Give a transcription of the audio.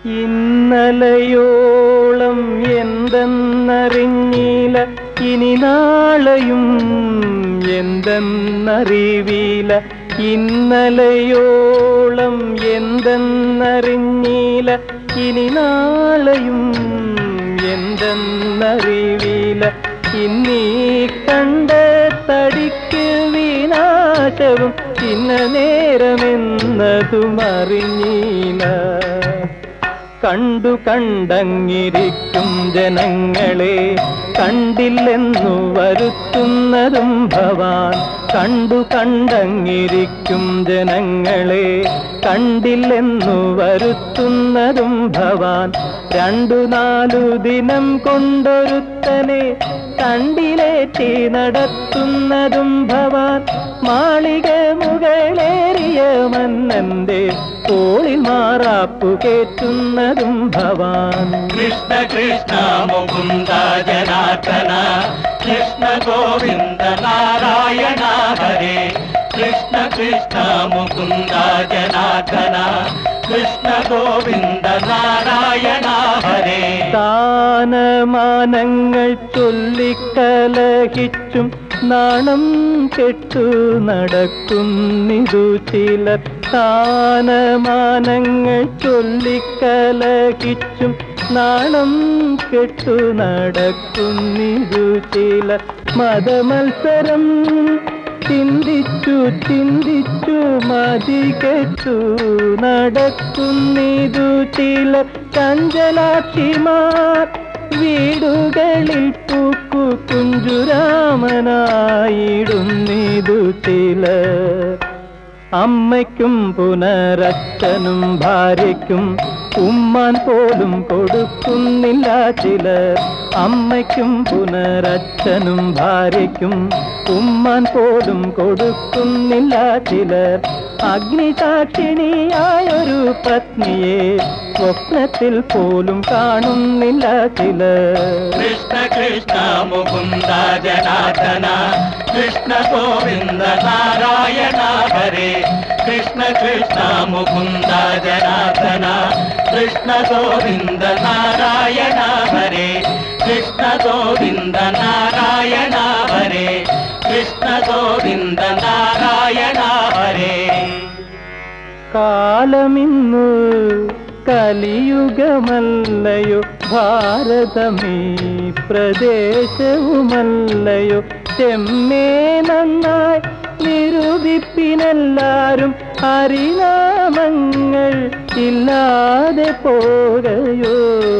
ഇന്നലയോളം എന്തെന്നറിഞ്ഞില്ല ഇനി നാളെയും എന്തെന്നറിവില്ല ഇന്നലയോളം എന്തെന്നറിഞ്ഞില്ല ഇനി നാളെയും എന്തെന്നറിവില്ല ഇന്നീ കണ്ട തടിക്ക് വിനാശവും ഇന്ന നേരമെന്നതും അറിഞ്ഞീല കണ്ടു കണ്ടങ്ങിരിക്കും ജനങ്ങളെ കണ്ടില്ലെന്നു വരുത്തുന്നതും ഭവാൻ കണ്ടു കണ്ടങ്ങിരിക്കും ജനങ്ങളെ കണ്ടില്ലെന്നു വരുത്തുന്നതും ഭവാൻ രണ്ടു നാലു ദിനം കൊണ്ടൊരുത്തനെ കണ്ടിലേറ്റി നടത്തുന്നതും ഭവാൻ മാളിക മുകളേറിയ മന്നന്റെ തോളിൽ മാറാപ്പു കേറ്റുന്നതും ഭവാൻ കൃഷ്ണ കൃഷ്ണ മുകുന്ദ ജനാർദ്ദന കൃഷ്ണ ഗോവിന്ദ നാരായണ ഹരേ കൃഷ്ണ കൃഷ്ണ മുകുന്ദ ജനാർദ്ദന കൃഷ്ണ ഗോവിന്ദ നാരായണ ഹരേ സ്ഥാനമാനങ്ങൾ ചൊല്ലിക്കലഹിച്ചും നാണം കെട്ടു നടക്കുന്നിതു ചിലർ സ്ഥാനമാനങ്ങൾ ചൊല്ലിക്കലഹിച്ചും നാണം കെട്ടു നടക്കുന്നിതു ചിലർ മതമത്സരം ചിന്തിച്ചു ചിന്തിച്ചു മതി കെട്ടു നടക്കുന്നിതു ചിലർ ചഞ്ചലാക്ഷിമാർ വീടുകളിൽ പൂക്കു കുഞ്ചുരാമനായിടുന്നിതു ചിലർ അമ്മയ്ക്കും പുനരച്ഛനും ഭാര്യയ്ക്കും ഉമ്മാൻ പോലും കൊടുക്കുന്നില്ല ചിലർ അമ്മയ്ക്കും പുനരച്ഛനും ഭാര്യയ്ക്കും ഉമ്മാൻ പോലും കൊടുക്കുന്നില്ല ചിലർ അഗ്നിസാക്ഷിണിയായൊരു പത്നിയെ സ്വപ്നത്തിൽ പോലും കാണുന്നില്ല ചിലർ കൃഷ്ണ കൃഷ്ണ മുകുന്ദ ജനാർദ്ദന കൃഷ്ണ ഗോവിന്ദ നാരായണ ഹരേ കൃഷ്ണ കൃഷ്ണ മുകുന്ദ ജനാർദ്ദന കൃഷ്ണ ഗോവിന്ദ നാരായണ ഹരേ കൃഷ്ണ ഗോവിന്ദ നാരായണ ഹരേ കൃഷ്ണ ഗോവിന്ദ നാരായണ ഹരേ കാലമിന്നു കലിയുഗമല്ലയോ ഭാരതമീ പ്രദേശവുമല്ലയോ ചെമ്മേ നന്നായി നിരൂപിപ്പിനെല്ലാരും ഹരിനാമങ്ങൾ ഇല്ലാതെ പോകയോ